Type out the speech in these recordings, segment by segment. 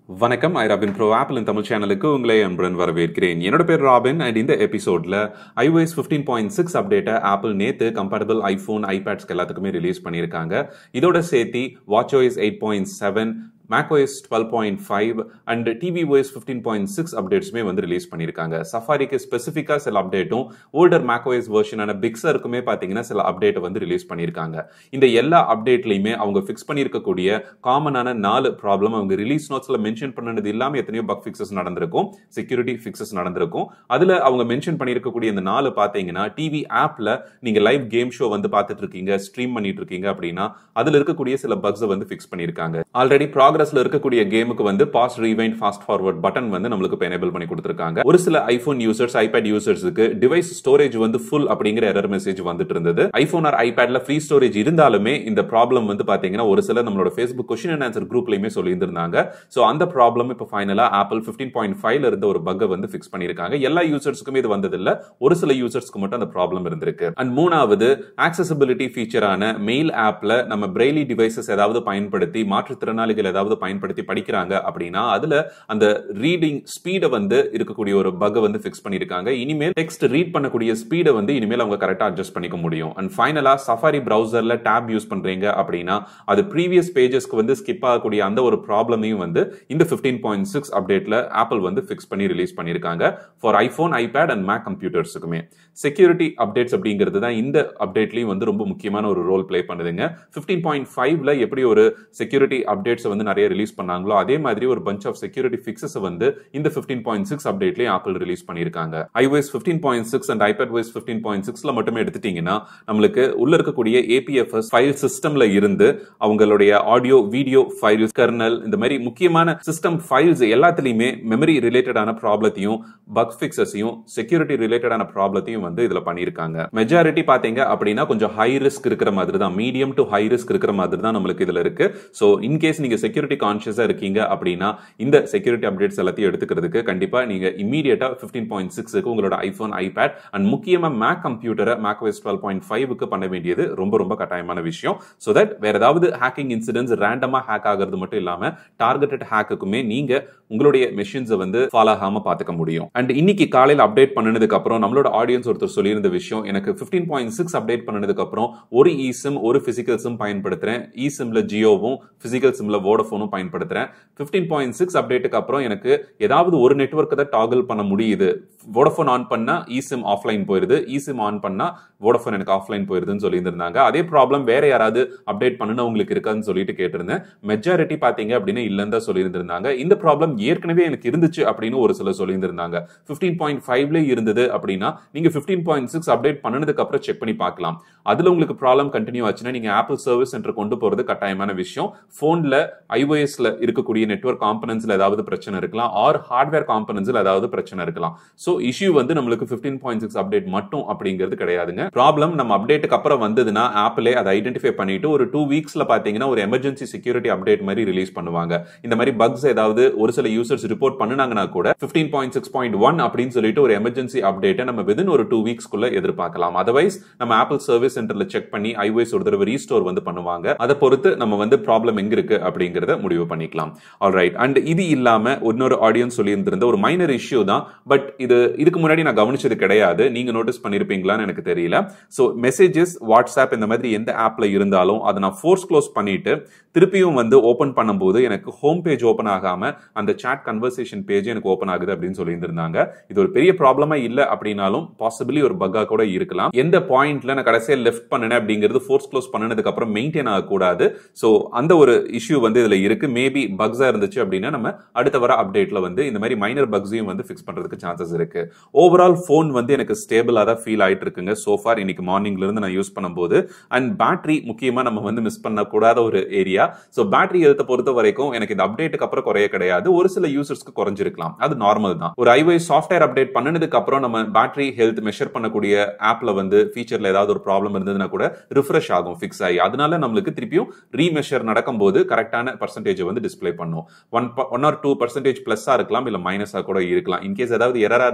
வணக்கம் I Robin bro Apple Tamil சேனலுக்கு உங்களை அன்புடன் வரவேற்கிறேன் என்னோட பேர் ராபின் அண்ட் இந்த எபிசோட்ல iOS ஃபிஃப்டீன் பாயிண்ட் சிக்ஸ் அப்டேட்டை ஆப்பிள் நேத்து கம்பேட்டபிள் ஐஃபோன் ஐபேட்ஸ்க்கு எல்லாத்துக்குமே ரிலீஸ் பண்ணியிருக்காங்க இதோட சேர்த்து watch OS eight point seven macOS twelve point five and tvOS fifteen point six அப்டேட்ஸுமே வந்து ரிலீஸ் பண்ணியிருக்காங்க சஃபாரிக்கு ஸ்பெசிஃபிக்காக சில அப்டேட்டும் ஓல்டர் macOS வெர்ஷனான பிக்ஸருக்குமே பார்த்தீங்கன்னா சில அப்டேட்டை வந்து ரிலீஸ் பண்ணியிருக்காங்க இந்த எல்லா அப்டேட்லையுமே அவங்க ஃபிக்ஸ் பண்ணியிருக்கக்கூடிய காமனான நாலு ப்ராப்ளம் அவங்க ரிலீஸ் நோட்ஸில் மென்ஷன் பண்ணது இல்லாமல் எத்தனையோ பக் ஃபிக்ஸஸ் நடந்திருக்கும் செக்யூரிட்டி ஃபிக்ஸஸ் நடந்திருக்கும் அதில் அவங்க மென்ஷன் பண்ணியிருக்கக்கூடிய இந்த நாலு பார்த்தீங்கன்னா டிவி ஆப்பில் நீங்கள் லைவ் கேம் ஷோ வந்து பார்த்துட்டு இருக்கீங்க ஸ்ட்ரீம் பண்ணிட்டு இருக்கீங்க அப்படின்னா அதில் இருக்கக்கூடிய சில பக்ஸை வந்து ஃபிக்ஸ் பண்ணியிருக்காங்க ஆல்ரெடி ப்ராக்ரஸ்ல இருக்கக்கூடிய கேமுக்கு வந்து pause rewind fast forward button வந்து நம்மளுக்கு இப்போ எனேபிள் பண்ணி கொடுத்துருக்காங்க ஒரு சில ஐஃபோன் யூசர்ஸ் ஐபேட் யூசர்ஸுக்கு டிவைஸ் ஸ்டோரேஜ் வந்து ஃபுல் அப்படிங்கிற எரர் மெசேஜ் வந்துட்டு இருந்தது ஐஃபோன் ஆர் ஐபேட்ல ஃப்ரீ ஸ்டோரேஜ் இருந்தாலுமே இந்த ப்ராப்ளம் வந்து பாத்தீங்கன்னா ஒரு சில நம்மளோட ஃபேஸ்புக் கொஸ்டின் அண்ட் ஆன்சர் குரூப்லயுமே சொல்லியிருந்தாங்க ஸோ அந்த ப்ராப்ளம் இப்போ ஃபைனலா ஆப்பிள் ஃபிஃப்டீன் பாயிண்ட் ஃபைவ்ல இருந்த ஒரு பக்கை வந்து ஃபிக்ஸ் பண்ணியிருக்காங்க எல்லா யூசர்ஸ்க்குமே இது வந்ததில்ல ஒரு சில யூசர்ஸ்க்கு மட்டும் அந்த ப்ராப்ளம் இருந்திருக்கு அண்ட் மூணாவது ஆக்சசிபிலிட்டி ஃபீச்சரான மெயில் ஆப்ல நம்ம பிரெய்லி டிவைசஸ் ஏதாவது பயன்படுத்தி மாற்றுத்திறனாளிகள் ஏதாவது பயன்படுத்தி படிக்கிறாங்க அப்படின்னா அதுல அந்த ரீடிங் ஸ்பீடை வந்து இருக்கக்கூடிய ஒரு பக்கை வந்து ஃபிக்ஸ் பண்ணியிருக்காங்க இனிமேல் டெக்ஸ்ட் ரீட் பண்ணக்கூடிய ஸ்பீடை வந்து இனிமேல் அவங்க கரெக்டாக அட்ஜஸ்ட் பண்ணிக்க முடியும் அண்ட் ஃபைனலா சஃபாரி ப்ரௌசர்ல டேப் யூஸ் பண்றீங்க அப்படின்னா அது ப்ரீவியஸ் பேஜஸ்க்கு வந்து ஸ்கிப் ஆகக்கூடிய அந்த ஒரு ப்ராப்ளமையும் வந்து இந்த ஃபிஃப்டீன் பாயிண்ட் சிக்ஸ் அப்டேட்ல ஆப்பிள் வந்து ஃபிக்ஸ் பண்ணி ரிலீஸ் பண்ணியிருக்காங்க for iPhone iPad and Mac கம்ப்யூட்டர்ஸுக்குமே செக்யூரிட்டி அப்டேட்ஸ் அப்படிங்கிறது தான் இந்த அப்டேட்லையும் வந்து ரொம்ப முக்கியமான ஒரு ரோல் ப்ளே பண்ணுதுங்க ஃபிஃப்டீன் பாயிண்ட் ஃபைவ்ல எப்படி ஒரு செக்யூரிட்டி அப்டேட்ஸ் வந்து நிறைய ரிலீஸ் பண்ணாங்களோ அதே மாதிரி ஒரு பஞ்ச் ஆஃப் செக்யூரிட்டி ஃபிக்ஸஸ் வந்து இந்த ஃபிஃப்டீன் பாயிண்ட் சிக்ஸ் அப்டேட்லயும் ஆப்பிள் ரிலீஸ் பண்ணியிருக்காங்க iOS fifteen point six and iPad OS fifteen point சிக்ஸ்ல மட்டுமே எடுத்துட்டீங்கன்னா நம்மளுக்கு உள்ள இருக்கக்கூடிய ஏபிஎஃப்எஸ் ஃபைல் சிஸ்டம்ல இருந்து அவங்களுடைய ஆடியோ வீடியோ ஃபைல்ஸ் கர்னல் இந்த மாதிரி முக்கியமான சிஸ்டம் ஃபைல்ஸ் எல்லாத்துலயுமே மெமரி ரிலேட்டடான ப்ராப்ளத்தையும் பக் ஃபிக்ஸஸையும் செக்யூரிட்டி ரிலேட்டடான ப்ராப்ளத்தையும் வந்து இதுல பண்ணியிருக்காங்க மெஜாரிட்டி பாத்தீங்க அப்படின்னா கொஞ்சம் ஹை ரிஸ்க் இருக்கிற மாதிரி தான் மீடியம் டு ஹை ரிஸ்க் இருக்கிற மாதிரி தான் நம்மளுக்கு இதுல இருக்கு ஸோ இன்கேஸ் நீங்க செக்யூரிட்டி கான்சியஸா இருக்கீங்க அப்படின்னா இந்த செக்யூரிட்டி அப்டேட்ஸ் எல்லாத்தையும் எடுத்துக்கிறதுக்கு கண்டிப்பா நீங்க இமீடியட்டா ஃபிஃப்டீன் பாயிண்ட் சிக்ஸுக்கு உங்களோட ஐபோன் ஐபேட் அண்ட் முக்கியமா மேக் கம்ப்யூட்டரை மேக் வைஸ் டுவெல் பாயிண்ட் ஃபைவ்க்கு பண்ண வேண்டியது ரொம்ப ரொம்ப கட்டாயமான விஷயம் ஸோ தட் வேற ஏதாவது ஹேக்கிங் இன்சிடென்ட்ஸ் ரேண்டமா ஹேக் ஆகிறது மட்டும் இல்லாம டார்கெட்டட் ஹேக்குக்குமே நீங்க உங்களுடைய மெஷின்ஸை வந்து ஃபாலோ ஆகாம பாத்துக்க முடியும் அண்ட் இன்னைக்கு காலையில் அப்டேட் பண்ணதுக்கு அப்புறம் நம்மளோட ஆடியன்ஸ் ஒருத்தர் சொல்லியிருந்த விஷயம் எனக்கு ஃபிஃப்டீன் பாயிண்ட் சிக்ஸ் அப்டேட் பண்ணதுக்கு அப்புறம் ஒரு இ சிம் ஒரு பிசிக்கல் சிம் பயன்படுத்துறேன் இ சிம்ல ஜியோவும் பிசிக்கல் சிம்ல வோடஃபோனும் பயன்படுத்துறேன் ஃபிஃப்டீன் பாயிண்ட் சிக்ஸ் அப்டேட்டுக்கு அப்புறம் எனக்கு ஏதாவது ஒரு நெட்ஒர்க்கை தான் டாகிள் பண்ண முடியுது வோடஃபோன் ஆன் பண்ணா இ சிம் ஆஃப்லைன் போயிருது இ சிம் ஆன் பண்ணா வோடஃபோன் எனக்கு ஆஃப்லைன் போயிருதுன்னு சொல்லியிருந்தாங்க அதே ப்ராப்ளம் வேற யாராவது அப்டேட் பண்ணுன்னு உங்களுக்கு இருக்கான்னு சொல்லிட்டு கேட்டிருந்தேன் மெஜாரிட்டி பாத்தீங்க அப்படின்னு இல்லைன்னு தான் சொல்லியிருந்திருந்தாங்க இந்த ப்ராப்ளம் ஏற்கனவே எனக்கு இருந்துச்சு அப்படின்னு ஒரு சிலர் சொல்லியிருந்திருந்தாங்க ஃபிஃப்டீன் பாயிண்ட் ஃபைவ்ல இருந்தது அப்படின்னா நீங்க ஃபிஃப்டீன் பாயிண்ட் சிக்ஸ் அப்டேட் பண்ணதுக்கு அப்புறம் செக் பண்ணி பார்க்கலாம் அதுல உங்களுக்கு ப்ராப்ளம் கண்டினியூ ஆச்சுன்னா நீங்க ஆப்பிள் சர்வீஸ் சென்டர் கொண்டு போறது கட்டாயமான விஷயம் போன்ல ஐஓஎஸ்ல இருக்கக்கூடிய நெட்ஒர்க் காம்பனன்ஸ்ல ஏதாவது பிரச்சனை இருக்கலாம் ஆர் ஹார்ட்வேர் காம்பனன்ஸ்ல ஏதாவது பிரச்சனை இருக்கலாம் ஸோ இஷ்யூ வந்து நம்மளுக்கு ஃபிஃப்டீன் பாயிண்ட் சிக்ஸ் அப்டேட் மட்டும் அப்படிங்கிறது கிடையாதுங்க ப்ராப்ளம் நம்ம அப்டேட்டுக்கு அப்புறம் வந்ததுன்னா ஆப்பிளே அதை ஐடென்டிஃபை பண்ணிட்டு ஒரு டூ வீக்ஸ்ல பாத்தீங்கன்னா ஒரு எமர்ஜென்சி செக்யூரிட்டி அப்டேட் மாதிரி ரிலீஸ் பண்ணுவாங்க இந்த மாதிரி பக்ஸ் ஏதாவது ஒரு சில யூசர்ஸ் ரிப்போர்ட் பண்ணுனாங்கன்னா கூட fifteen point six point one அப்படின்னு சொல்லிட்டு ஒரு எமர்ஜென்சி அப்டேட்டை நம்ம விதின் ஒரு டூ வீக்ஸ்க்குள்ள எதிர்பார்க்கலாம் அதர்வைஸ் நம்ம ஆப்பிள் சர்வீஸ் சென்டர்ல செக் பண்ணி ஐஓஎஸ் ஒரு தடவை ரீஸ்டோர் வந்து பண்ணுவாங்க அதை பொறுத்து நம்ம வந்து ப்ராப்ளம் எங்க இருக்கு அப்படிங்கறத முடிவு பண்ணிக்கலாம் ஆல் ரைட் அண்ட் இது இல்லாம இன்னொரு ஆடியன்ஸ் சொல்லியிருந்திருந்த ஒரு மைனர் இஷ்யூ தான் பட் இது இதுக்கு முன்னாடி நான் கவனிச்சது கிடையாது நீங்க நோட்டீஸ் பண்ணிருப்பீங்களான்னு எனக்கு தெரியல ஸோ மெசேஜஸ் வாட்ஸ்அப் இந்த மாதிரி எந்த ஆப்ல இருந்தாலும் அதை நான் ஃபோர்ஸ் க்ளோஸ் பண்ணிட்டு திருப்பியும் வந்து ஓப்பன் பண்ணும்போது எனக்கு ஹோம் பேஜ் ஓப்பன் ஆகாம அந்த சாட் கன்வர்சேஷன் பேஜ் எனக்கு ஓப்பன் ஆகுது அப்படின்னு சொல்லியிருந்திருந்தாங்க இது ஒரு பெரிய ப்ராப்ளமா இல்ல அப்படின்னாலும் பாசிபிளி ஒரு பக்கா கூட இருக்கலாம் எந்த பாயிண்ட்ல நான் கடைசியா லெஃப்ட் பண்ணினேன் அப்படிங்கிறது ஃபோர்ஸ் க்ளோஸ் பண்ணதுக்கு அப்புறம் மெயின்டைன் ஆகக்கூடாது ஸோ அந்த ஒரு இஷ்யூ வந்து இதுல இருக்கு மேபி பக்ஸா இருந்துச்சு அப்படின்னா நம்ம அடுத்த வர அப்டேட்ல வந்து இந்த மாதிரி மைனர் பக்ஸையும் வந்து ஃபிக்ஸ் பண்றதுக்கு சான்சஸ் இருக்கு ஓவரால் ஃபோன் வந்து எனக்கு ஸ்டேபிளா தான் ஃபீல் ஆயிட்டு இருக்குங்க சோஃபார் இன்னைக்கு மார்னிங்ல இருந்து நான் யூஸ் பண்ணும்போது அண்ட் பேட்டரி முக்கியமா நம்ம வந்து மிஸ் பண்ணக்கூடாத ஒரு ஏரியா ஸோ பேட்டரி எழுத்த பொறுத்த வரைக்கும் எனக்கு இந்த அப்டேட்டுக்கு அப்புறம் குறைய கிடையாது ஒரு சில யூசர்ஸ்க்கு குறைஞ்சிருக்கலாம் அது நார்மல் தான் ஒரு ஐஒய் சாஃப்ட்வேர் அப்டேட் பண்ணதுக்கு அப்புறம் நம்ம பேட்டரி ஹெல்த் மெஷர் பண்ணக்கூடிய ஆப்ல வந்து ஃபீச்சர்ல ஏதாவது ஒரு ப்ராப்ளம் இருந்ததுன்னா கூட ரிஃப்ரெஷ் ஆகும் ஃபிக்ஸ் ஆகி அதனால நம்மளுக்கு திருப்பியும் ரீமெஷர் நடக்கும்போது கரெக்டான பர்சன்டேஜ் வந்து டிஸ்பிளே பண்ணும் one one or two percentage பிளஸ்ஸா இருக்கலாம் இல்ல மைனஸா கூட இருக்கலாம் இன்கேஸ் ஏதாவது எரரா இருந்தது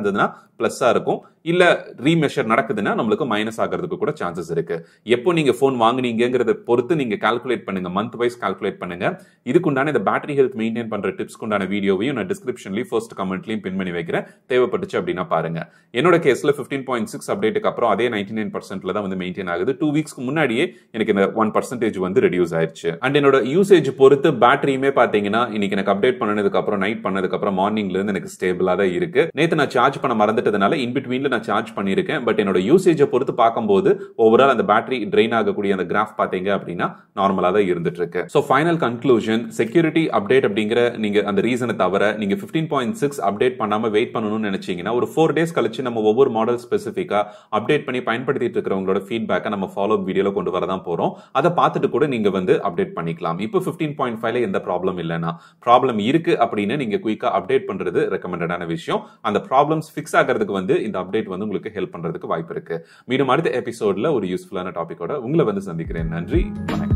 இருந்ததுன்னா பிளஸ்ஸா இருக்கும் இல்ல ரீமெஷர் நடக்குதுன்னா நம்மளுக்கு மைனஸ் ஆகிறதுக்கு கூட சான்சஸ் இருக்கு எப்போ நீங்க ஃபோன் வாங்குனீங்கிறத பொறுத்து நீங்க கால்குலேட் பண்ணுங்க மந்த் வைஸ் கால்குலேட் பண்ணுங்க இதுக்குண்டான இந்த பேட்டரி ஹெல்த் மெயின்டைன் பண்ற டிப்ஸ்க்கு உண்டான வீடியோவையும் நான் டிஸ்கிரிப்ஷன்லயும் ஃபர்ஸ்ட் கமெண்ட்லயும் பின் பண்ணி வைக்கிறேன் தேவைப்பட்டுச்சு அப்படின்னா பாருங்க என்னோட கேஸ்ல பிப்டீன் பாயிண்ட் சிக்ஸ் அப்டேட்டுக்கு அப்புறம் அதே நைன்டி நைன் பர்சன்ட்ல தான் வந்து மெயின்டைன் ஆகுது டூ வீக்ஸ்க்கு முன்னாடியே எனக்கு இந்த ஒன் பர்சன்டேஜ் வந்து ரெடியூஸ் ஆயிருச்சு அண்ட் என்னோட யூசேஜ் பொறுத்து பேட்டரியுமே பாத்தீங்கன்னா இன்னைக்கு எனக்கு அப்டேட் பண்ணதுக்கு அப்புறம் நைட் பண்ணதுக்கு அப்புறம் மார்னிங்ல இருந்து எனக்கு ஸ்டேபிளா தான் இருக்கு நேத்து நான் சார்ஜ் பண்ண மறந்துட்டதுனால இன் பிட்வீன்ல நான் சார்ஜ் பண்ணிருக்கேன் பட் என்னோட யூசேஜை பொறுத்து பார்க்கும்போது ஓவரால் அந்த பேட்டரி ட்ரெயின் ஆகக்கூடிய அந்த கிராஃப் பாத்தீங்க அப்படின்னா நார்மலா தான் இருந்துட்டு இருக்கு so final conclusion security update அப்படிங்கிற நீங்க அந்த ரீசனை தவிர நீங்க பிப்டீன் பாயிண்ட் சிக்ஸ் அப்டேட் பண்ணாம வெயிட் பண்ணணும்னு நினைச்சீங்கன்னா ஒரு ஃபோர் டேஸ் கழிச்சு நம்ம ஒவ்வொரு மாடல் ஸ்பெசிஃபிக்கா அப்டேட் பண்ணி பயன்படுத்திட்டு இருக்கிறவங்களோட ஃபீட்பேக்கை நம்ம ஃபாலோ வீடியோல கொண்டு வரதான் போறோம் அதை பார்த்துட்டு கூட நீங்க வந்து அப்டேட் பண்ணிக்கலாம் இப்போ பிப்டீன் பாயிண்ட் ஃபைவ்ல எந்த ப்ராப்ளம் இல்லைன்னா ப்ராப்ளம் இருக்கு அப்படின்னு நீங்க குயிக்கா அப்டேட் பண்றது ரெக்கமெண்டடான விஷயம் அந்த ப்ராப்ளம்ஸ் ஃபிக்ஸ் ஆகிறதுக்கு வந்து இந்த அப்டேட் வந்து உங்களுக்கு ஹெல்ப் பண்றதுக்கு வாய்ப்பு இருக்கு மீண்டும் அடுத்த எபிசோட்ல ஒரு யூஸ்ஃபுல்லான டாபிக்கோட உங்களை வந்து சந்திக்கிறேன் நன்றி வணக்கம்